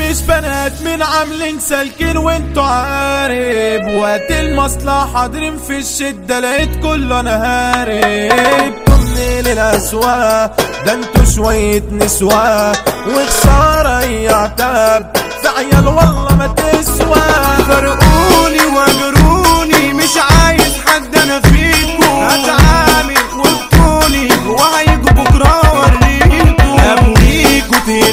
مش بنات من عاملين سالكين وانتوا عارف وقت المصلحة حاضرين في الشدة لقيت كله انا هارب كل للأسواق ده انتوا شوية نسوة وخسارة يا عتاب في عيال والله ما تسوى فرقوني واجروني مش عايز حد انا فيكم هتعامل وابكوني وهيجوا بكره اوريكم ابنيكوا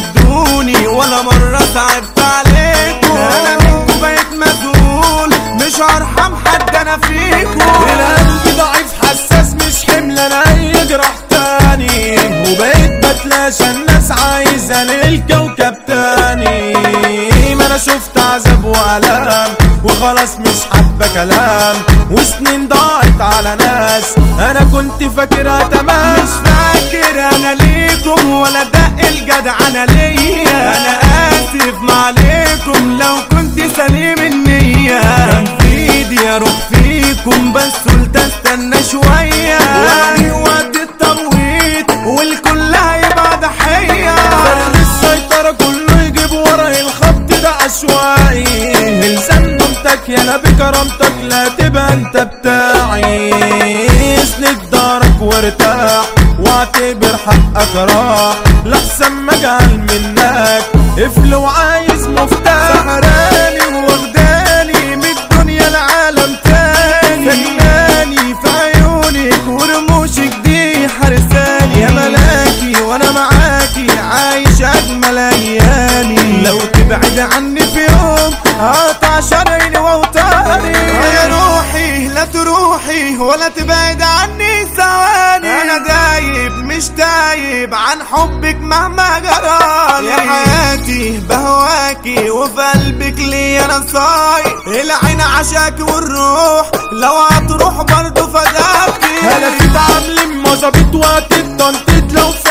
تهدوني ولا مره تعبت عليكم انا منكم بقيت مسؤول مش هرحم حد انا فيكم القلب ضعيف حساس مش حمل انا اي جرح تاني وبقيت بتلاشى الناس عايزة للكوكب تاني ما انا شفت عذاب والام وخلاص مش حابة كلام وسنين ضاعت على ناس انا كنت فاكرها تمام مش فاكر انا ليكم ولا دق الجدع انا ليا انا اسف معليكم لو كنت سليم النية كان في ايدي اروح فيكم بس قلت استنى شوية يعني وقت التمويت والكل هيبقى ضحية فرد السيطرة كله يجيب ورا الخط ده عشوائي الزم نومتك يانا بكرامتك لا تبقى انت بتاعي اسند دارك وارتاح واعتبر حقك راح لحسن ما اجعل منك قفل وعايز مفتاح سهراني واخداني من الدنيا العالم تاني فناني في عيونك ورموشك دي حرساني يا ملاكي وانا معاكي عايش اجمل ايامي لو تبعد عني في يوم هقطع شراييني واوتاري يا روحي لا تروحي ولا تبعد عني ثواني انا دايب مش تايب عن حبك مهما جرالي يا حياتي بهواكي وفي قلبك لي انا صايق العين عشاكي والروح لو هتروح برضه فداكي انا في تعامل ما ظابط وقت التنطيط لو في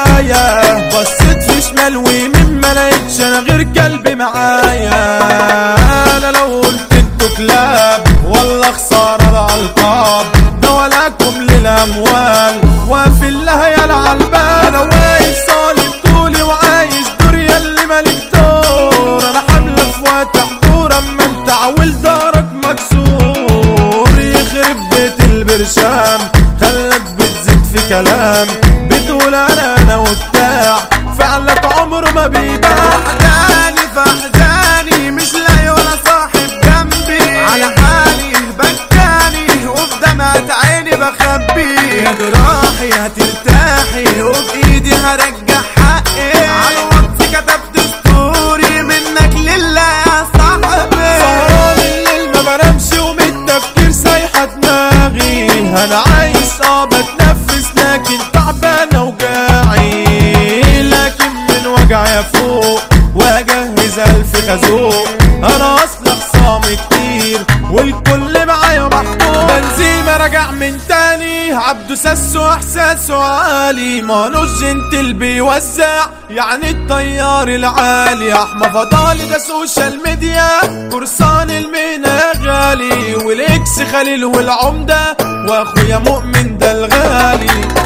حكاية بصيت في شمال ويمين ما لقيتش انا غير كلب معايا انا لو قلت انتوا كلاب والله خسارة الالقاب ده ولاكم للاموال وفي الله يا البال انا واقف صالب طولي وعايش دور ياللي مالك دور انا حاملة في وقت حضور اما انت عاول دارك مكسور يخرب بيت البرشام خلك بتزيد في كلام بتقول انا انا وبتاع فعلك عمره ما بيباع احزاني فاحزاني مش لاقي ولا صاحب جنبي على حالي بكاني وفي دمعة عيني بخبي يا جراحي هترتاحي وبايدي هرجع حقي على الوقت كتبت ستوري منك لله يا صاحبي سهران الليل ما بنامش ومن التفكير سايحة دماغي انا عايز اه بتنفس لكن تعبان اوجاعي لكن من وجعي فوق واجهز الف خازوق انا اصلا خصام كتير والكل معايا محبوب بنزيما راجع من تاني عبده ساسو احساسه عالي مالوش جنتل بيوزع يعني الطيار العالي احمى فضالي ده سوشيال ميديا قرصان المهنة غالي والاكس خليل والعمدة واخويا مؤمن ده الغالي